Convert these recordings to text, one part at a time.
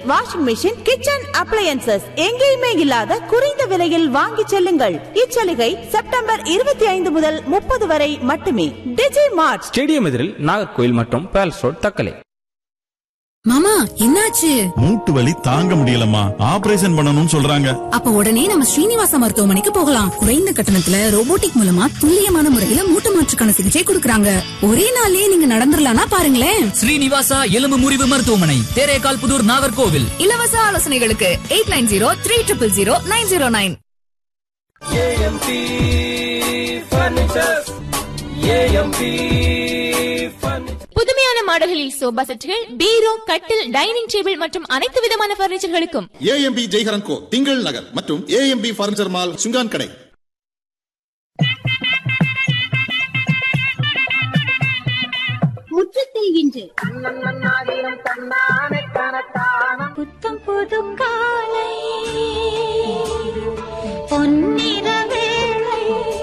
washing machine kitchen appliances எங்கேயுமே இல்லாத குறைந்த விலையில் வாங்கி செல்லுங்கள் இச்சலுகை செப்டம்பர் இருபத்தி ஐந்து முதல் முப்பது வரை மட்டுமே டிஜி மார்ட் ஸ்டேடியம் எதிரில் நாகர்கோயில் மற்றும் பேலஸ் ரோட் தக்கலை மாமா என்னாச்சு மூட்டு வலி தாங்க முடியலம்மா ஆபரேஷன் பண்ணணும்னு சொல்றாங்க அப்ப உடனே நம்ம ஸ்ரீனிவாச மருத்துவமனைக்கு போகலாம் குறைந்த கட்டணத்துல ரோபோட்டிக் மூலமா துல்லியமான முறையில மூட்டு மாற்றுக்கான சிகிச்சை கொடுக்கறாங்க ஒரே நாள்லயே நீங்க நடந்துடலாம்னா பாருங்களேன் ஸ்ரீனிவாசா எலும்பு முறிவு மருத்துவமனை தேரேகால் புதூர் நாகர்கோவில் இலவச ஆலோசனைகளுக்கு eight nine zero three triple zero nine zero nine புதுமையான மாடல்களில் சோபா செட்டுகள் பீரோ கட்டில் டைனிங் டேபிள் மற்றும் அனைத்து விதமான பர்னிச்சர்களுக்கும் ஏஎம்பி ஜெய்ஹரன் கோ திங்கள் நகர் மற்றும் ஏஎம்பி பர்னிச்சர் மால் சுங்கான் கடை முற்றத்தில் இன்று புத்தம் புது காலை பொன்னிற வேளை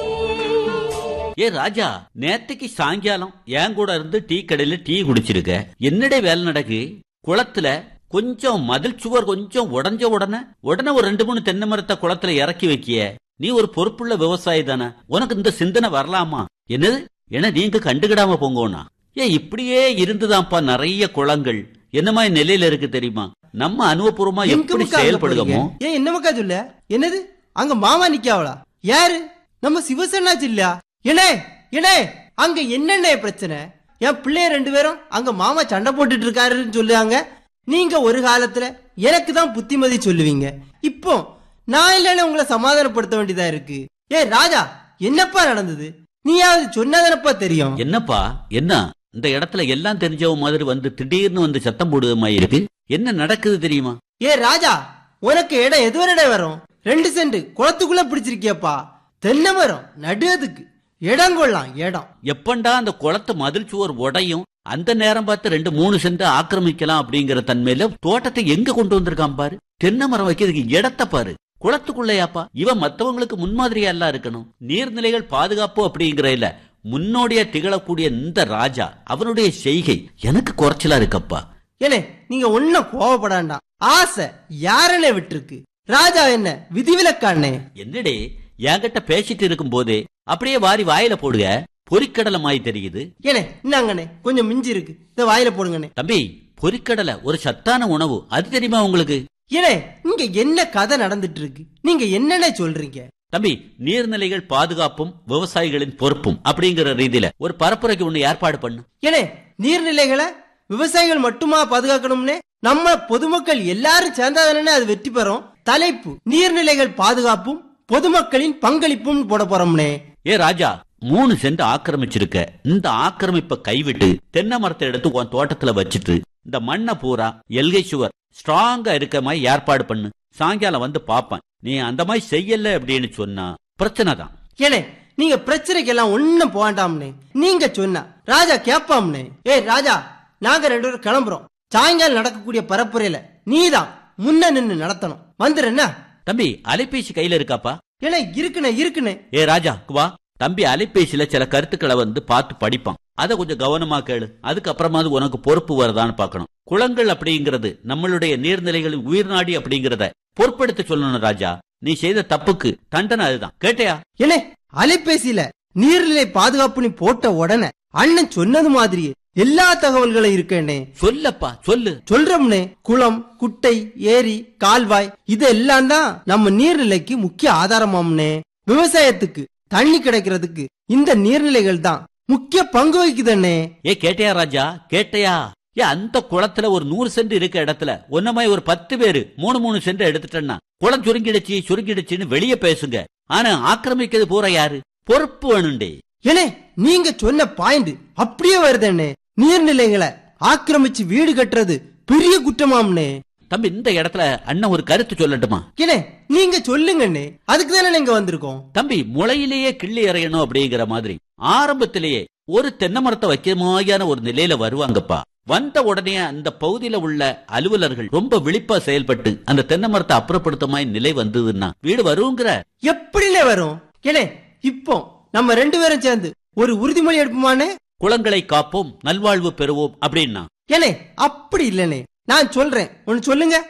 ஏ ராஜா நேத்துக்கு சாயங்காலம் என் கூட இருந்து டீ கடையில டீ குடிச்சிருக்க என்னடே வேலை நடக்கு குளத்துல கொஞ்சம் மதில் சுவர் கொஞ்சம் உடஞ்ச உடனே உடனே ஒரு ரெண்டு மூணு தென்னை மரத்தை குளத்துல இறக்கி வைக்கிய நீ ஒரு பொறுப்புள்ள விவசாயி தானே உனக்கு இந்த சிந்தனை வரலாமா என்னது ஏன்னா நீங்க கண்டுக்கிடாம போங்கோனா ஏ இப்படியே இருந்துதான்ப்பா நிறைய குளங்கள் என்ன மாதிரி நிலையில இருக்கு தெரியுமா நம்ம அனுபவபூர்வமா எப்படி செயல்படுகமோ ஏன் என்னமக்கா சொல்ல என்னது அங்க மாமா நிக்காவளா யாரு நம்ம சிவசேனாச்சு இல்லையா என்னே என்னே அங்க என்னென்ன பிரச்சனை என் பிள்ளைய ரெண்டு பேரும் அங்க மாமா சண்டை போட்டுட்டு இருக்காருன்னு சொல்லுவாங்க நீங்க ஒரு காலத்துல எனக்கு தான் புத்திமதி சொல்லுவீங்க இப்போ நான் இல்லைன்னு உங்களை சமாதானப்படுத்த வேண்டியதா இருக்கு ஏ ராஜா என்னப்பா நடந்தது நீயாவது சொன்னதானப்பா தெரியும் என்னப்பா என்ன இந்த இடத்துல எல்லாம் தெரிஞ்சவ மாதிரி வந்து திடீர்னு வந்து சத்தம் போடுவது மாதிரி இருக்கு என்ன நடக்குது தெரியுமா ஏ ராஜா உனக்கு இடம் எது ஒரு இடம் வரும் ரெண்டு சென்ட் குளத்துக்குள்ள பிடிச்சிருக்கியப்பா தென்னை மரம் நடுறதுக்கு இடம் கொள்ளலாம் இடம் எப்பண்டா அந்த குளத்து மதில் சுவர் உடையும் அந்த நேரம் பார்த்து ரெண்டு மூணு சென்ட் ஆக்கிரமிக்கலாம் அப்படிங்கிற தன்மையில தோட்டத்தை எங்க கொண்டு வந்திருக்கான் பாரு தென்னை மரம் வைக்கிறதுக்கு இடத்த பாரு குளத்துக்குள்ளையாப்பா இவன் மத்தவங்களுக்கு முன்மாதிரியா எல்லாம் இருக்கணும் நீர்நிலைகள் பாதுகாப்பு அப்படிங்கிறதுல முன்னோடியா திகழக்கூடிய இந்த ராஜா அவனுடைய செய்கை எனக்கு குறைச்சலா இருக்கப்பா ஏனே நீங்க ஒன்னும் கோவப்படாண்டாம் ஆசை யாரனே விட்டுருக்கு ராஜா என்ன விதிவிலக்கானே என்னடே என்கிட்ட பேசிட்டு இருக்கும் போதே அப்படியே வாரி வாயில போடுக பொறிக்கடலை மாதிரி தெரியுது ஏனே இந்தாங்கண்ணே கொஞ்சம் மிஞ்சி இருக்கு இதை வாயில போடுங்கண்ணே தம்பி பொறிக்கடலை ஒரு சத்தான உணவு அது தெரியுமா உங்களுக்கு ஏனே இங்க என்ன கதை நடந்துட்டு இருக்கு நீங்க என்னென்ன சொல்றீங்க தம்பி நீர்நிலைகள் பாதுகாப்பும் விவசாயிகளின் பொறுப்பும் அப்படிங்கிற ரீதியில ஒரு பரப்புரைக்கு ஒண்ணு ஏற்பாடு பண்ணு ஏனே நீர்நிலைகளை விவசாயிகள் மட்டுமா பாதுகாக்கணும்னே நம்ம பொதுமக்கள் எல்லாரும் சேர்ந்தாதானே அது வெற்றி பெறும் தலைப்பு நீர்நிலைகள் பாதுகாப்பும் பொதுமக்களின் பங்களிப்பும் போட போறோம்னே ஏ ராஜா மூணு சென்ட் ஆக்கிரமிச்சிருக்க இந்த ஆக்கிரமிப்பை கைவிட்டு தென்னை மரத்தை எடுத்து உன் தோட்டத்துல வச்சுட்டு இந்த மண்ணை பூரா எல்கை சுவர் ஸ்ட்ராங்கா இருக்க மாதிரி ஏற்பாடு பண்ணு சாயங்காலம் வந்து பாப்பேன் நீ அந்த மாதிரி செய்யல அப்படின்னு சொன்னா பிரச்சனை தான் ஏனே நீங்க பிரச்சனைக்கு எல்லாம் ஒண்ணும் போண்டாம்னே நீங்க சொன்னா ராஜா கேப்பாம்னே ஏய் ராஜா நாங்க ரெண்டு பேரும் கிளம்புறோம் சாயங்காலம் நடக்கக்கூடிய பரப்புரையில நீதான் முன்ன நின்னு நடத்தணும் வந்துடுறேன்னா தம்பி அலைபேசி கையில இருக்காப்பா ஏனே இருக்குனே இருக்குனே ஏ ராஜா வா தம்பி அலைபேசியில சில கருத்துக்களை வந்து பார்த்து படிப்பான் அதை கொஞ்சம் கவனமா கேளு அதுக்கப்புறமாவது உனக்கு பொறுப்பு வருதான்னு பார்க்கணும் குளங்கள் அப்படிங்கிறது நம்மளுடைய நீர்நிலைகளின் உயிர்நாடி அப்படிங்கறத பொறுப்பெடுத்து சொல்லணும் ராஜா நீ செய்த தப்புக்கு தண்டனை அதுதான் கேட்டியா ஏனே அலைபேசியில நீர்நிலை பாதுகாப்பு நீ போட்ட உடனே அண்ணன் சொன்னது மாதிரியே எல்லா தகவல்களும் இருக்கேனே சொல்லப்பா சொல்லு சொல்றோம்னே குளம் குட்டை ஏரி கால்வாய் இதெல்லாம் தான் நம்ம நீர்நிலைக்கு முக்கிய ஆதாரமாம்னே விவசாயத்துக்கு தண்ணி கிடைக்கிறதுக்கு இந்த நீர்நிலைகள் தான் முக்கிய பங்கு வகிக்குதண்ணே ஏ கேட்டியா ராஜா கேட்டியா ஏ அந்த குளத்துல ஒரு நூறு சென்ட் இருக்க இடத்துல ஒன்ன மாதிரி ஒரு பத்து பேரு மூணு மூணு சென்ட் எடுத்துட்டேன்னா குளம் சுருங்கிடுச்சு சுருங்கிடுச்சுன்னு வெளியே பேசுங்க ஆனா ஆக்கிரமிக்கிறது பூரா யாரு பொறுப்பு வேணுண்டே ஏனே நீங்க சொன்ன பாயிண்ட் அப்படியே வருதண்ணே நீர்நிலைகளை ஆக்கிரமிச்சு வீடு கட்டுறது பெரிய குற்றமாம்னே தம்பி இந்த இடத்துல அண்ணன் ஒரு கருத்து சொல்லட்டுமா ஏனே நீங்க சொல்லுங்கண்ணே அதுக்கு தானே நீங்க வந்திருக்கோம் தம்பி முளையிலேயே கிள்ளி எறையணும் அப்படிங்கிற மாதிரி ஆரம்பத்திலேயே ஒரு தென்னை மரத்தை வைக்கிற மாதிரியான ஒரு நிலையில வருவாங்கப்பா வந்த உடனே அந்த பகுதியில உள்ள அலுவலர்கள் ரொம்ப விழிப்பா செயல்பட்டு அந்த தென்னை மரத்தை அப்புறப்படுத்த மாதிரி நிலை வந்ததுன்னா வீடு வருங்கிற எப்படிலே வரும் ஏனே இப்போ நம்ம ரெண்டு பேரும் சேர்ந்து ஒரு உறுதிமொழி எடுப்போமானே குளங்களை காப்போம் நல்வாழ்வு பெறுவோம் அப்படின்னா ஏனே அப்படி இல்லனே நான் சொல்றேன் ஒன்னு சொல்லுங்க